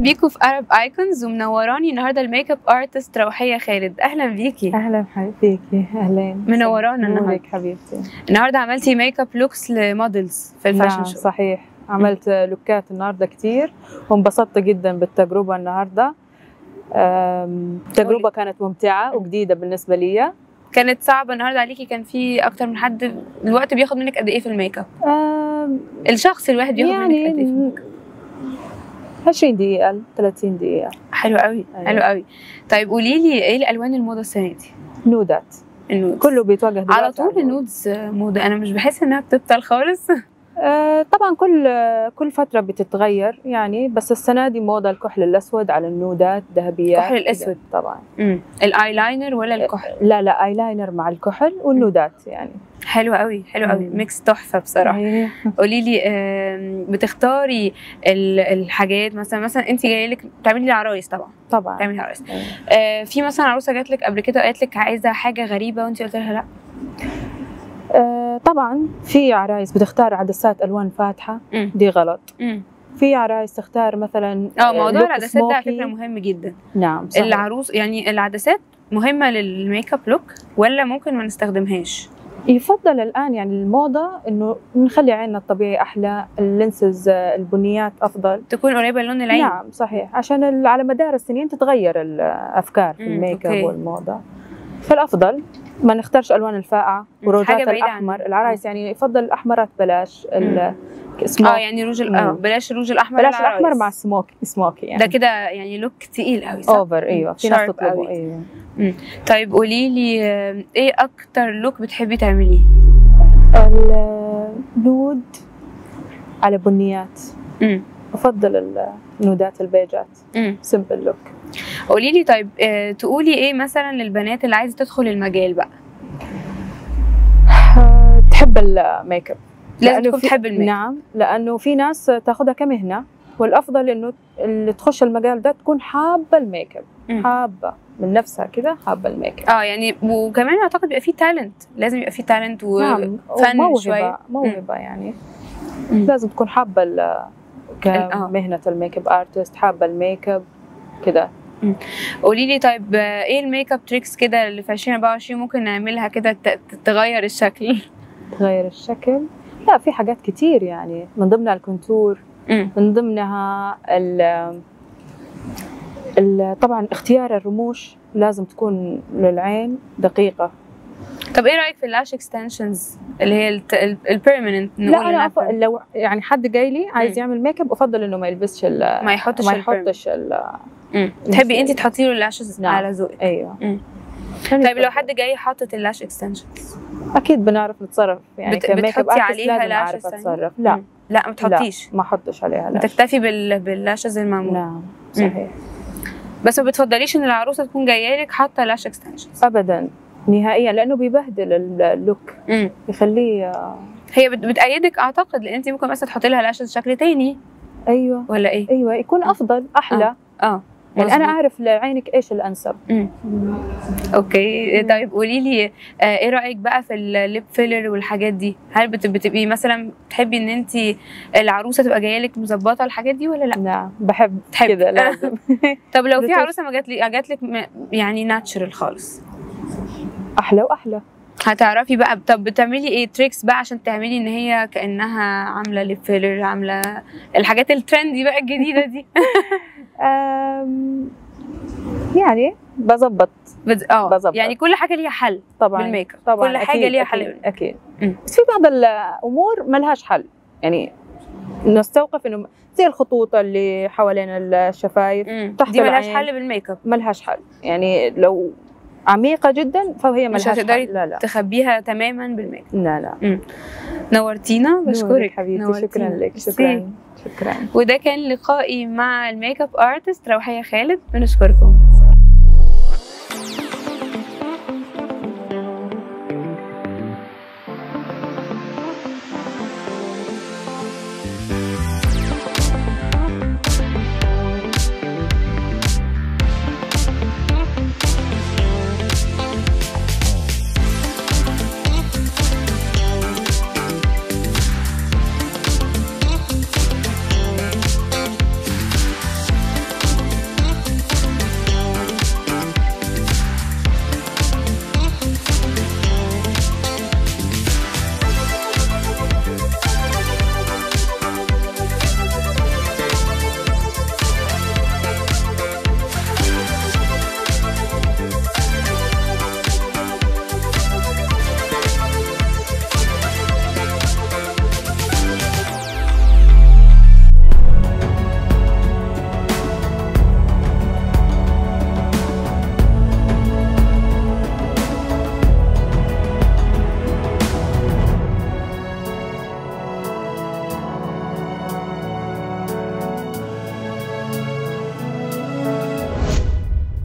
بيكم في ارب ايكونز ومنوراني النهارده الميك اب ارتست روحيه خالد اهلا بيكي اهلا حبيبتي اهلين منورانا النهارده نورك حبيبتي النهارده عملتي ميك اب لوكس لموديلز في الفاشن نعم شو صحيح عملت لوكات النهارده كتير وانبسطت جدا بالتجربه النهارده أم، تجربه كانت ممتعه وجديده بالنسبه لي كانت صعبه النهارده عليكي كان في اكتر من حد الوقت بياخد منك قد ايه في الميك اب أم، الشخص الواحد بياخد منك قد ايه في يعني الميك اب 20 دقيقه 30 دقيقه حلو قوي أيوة. حلو قوي طيب قولي لي ايه الالوان الموضه السنه دي نودات النودز كله بيتوجه دلوقتي على طول النودز موضه انا مش بحس انها بتبطل خالص آه، طبعا كل كل فتره بتتغير يعني بس السنه دي موضه الكحل الاسود على النودات ذهبيات الكحل الأسود. كده طبعا امم الايلاينر ولا الكحل لا لا ايلاينر مع الكحل والنودات يعني حلو قوي حلو قوي مم. ميكس تحفه بصراحه أيوة. قولي لي آم، بتختاري ال- الحاجات مثلا مثلا انت جايه لك بتعملي العرايس طبعا طبعا بتعملي عرايس أيوة. آه في مثلا عروسه جات لك قبل كده قالت لك عايزه حاجه غريبه وانت قلت لها لا آه، طبعا في عرايس بتختار عدسات الوان فاتحه مم. دي غلط امم في عرايس تختار مثلا اه موضوع لوك العدسات ده على سموكي. فكره مهم جدا نعم صحيح. العروس يعني العدسات مهمه للميك اب لوك ولا ممكن ما نستخدمهاش يفضل الان يعني الموضه انه نخلي عيننا الطبيعي احلى اللينسز آه، البنيات افضل تكون قريبه للون العين نعم صحيح عشان ال- على مدار السنين تتغير الافكار في مم، الميك اب أوكي. والموضه فالافضل ما نختارش الوان الفاقعه مم، وروجات حاجة بعيدة عن- الاحمر العرايس يعني يفضل الاحمرات بلاش ال- اسمه اه يعني روج ال- اه مم. بلاش الروج الاحمر بلاش للعرايس. الاحمر مع السموكي سموكي يعني ده كده يعني لوك تقيل قوي صح؟ اوفر ايوه في ناس Sharp تطلبه قوي. ايوه طيب قولي لي آه، ايه اكتر لوك بتحبي تعمليه؟ النود على بنيات امم افضل النودات البيجات امم سمبل لوك قولي لي طيب آه، تقولي ايه مثلا للبنات اللي عايزه تدخل المجال بقى تحب الميك اب لازم لأنه تكون في- تحب الميك اب نعم لانه في ناس تاخذها كمهنه والافضل انه اللي تخش المجال ده تكون حابه الميك اب مم. حابه من نفسها كده حابه الميك اب اه يعني وكمان اعتقد بيبقى فيه تالنت لازم يبقى فيه تالنت نعم وفن وموهبه شويه موهبه يعني مم. لازم تكون حابه ال- آه. كمهنه الميك اب ارتست حابه الميك اب كده قولي لي طيب آه، ايه الميك اب تريكس كده اللي في 2024 ممكن نعملها كده ت- ت- تغير الشكل تغير الشكل لا في حاجات كتير يعني من ضمنها الكونتور مم. من ضمنها ال ال- طبعا اختيار الرموش لازم تكون للعين دقيقة طب ايه رايك في اللاش اكستنشنز اللي هي البيرمننت لا انا أف... لو يعني حد جاي لي عايز مم. يعمل ميك اب افضل انه ما يلبسش ال... ما يحطش ما ال يحطش ال... permanent. تحبي انت تحطي له اللاشز نعم. على ذوقك ايوه مم. يعني طيب لو يفضل. حد جاي حاطط اللاش اكستنشنز اكيد بنعرف نتصرف يعني بت- كميك اب بتحطي ارتست عليها لازم lashes اعرف ثانية؟ اتصرف لا مم. لا ما تحطيش ما احطش عليها لاش بتكتفي بال... باللاشز المعمول نعم صحيح بس ما بتفضليش ان العروسه تكون جايه لك حاطه لاش اكستنشنز ابدا نهائيا لانه بيبهدل ال- اللوك يخليه آه، هي بت... بتأيدك اعتقد لان انت ممكن مثلا تحطي لها لاشز شكل تاني ايوه ولا ايه ايوه يكون افضل احلى اه يعني انا مظبوط. اعرف لعينك ايش الانسب مم. اوكي طيب قولي لي آه، ايه رايك بقى في الليب فيلر والحاجات دي هل بت- بتبقي مثلا تحبي ان انت العروسه تبقى جايه لك مظبطه الحاجات دي ولا لا نعم بحب تحب. كذا لازم طب لو في بتوص- عروسه ما جات لي جات لك م- يعني ناتشرال خالص احلى واحلى هتعرفي بقى طب بتعملي ايه تريكس بقى عشان تعملي ان هي كانها عامله ليب فيلر عامله الحاجات الترندي بقى الجديده دي أم، يعني بظبط بت- اه بظبط. يعني كل حاجه ليها حل طبعا بالميك اب طبعا كل حاجه أكيد ليها أكيد حل اكيد مم. بس في بعض الامور ما لهاش حل يعني نستوقف انه زي الخطوط اللي حوالين الشفايف مم. تحت دي ملهاش العين. حل بالميك اب ما لهاش حل يعني لو عميقه جدا فهي ما مش لهاش هتقدري حل لا لا تخبيها تماما بالميك اب لا لا نورتينا نورك بشكرك حبيبتي نورتينا. شكرا لك ميرسي. شكرا شكرا وده كان لقائي مع الميك اب ارتست روحيه خالد بنشكركم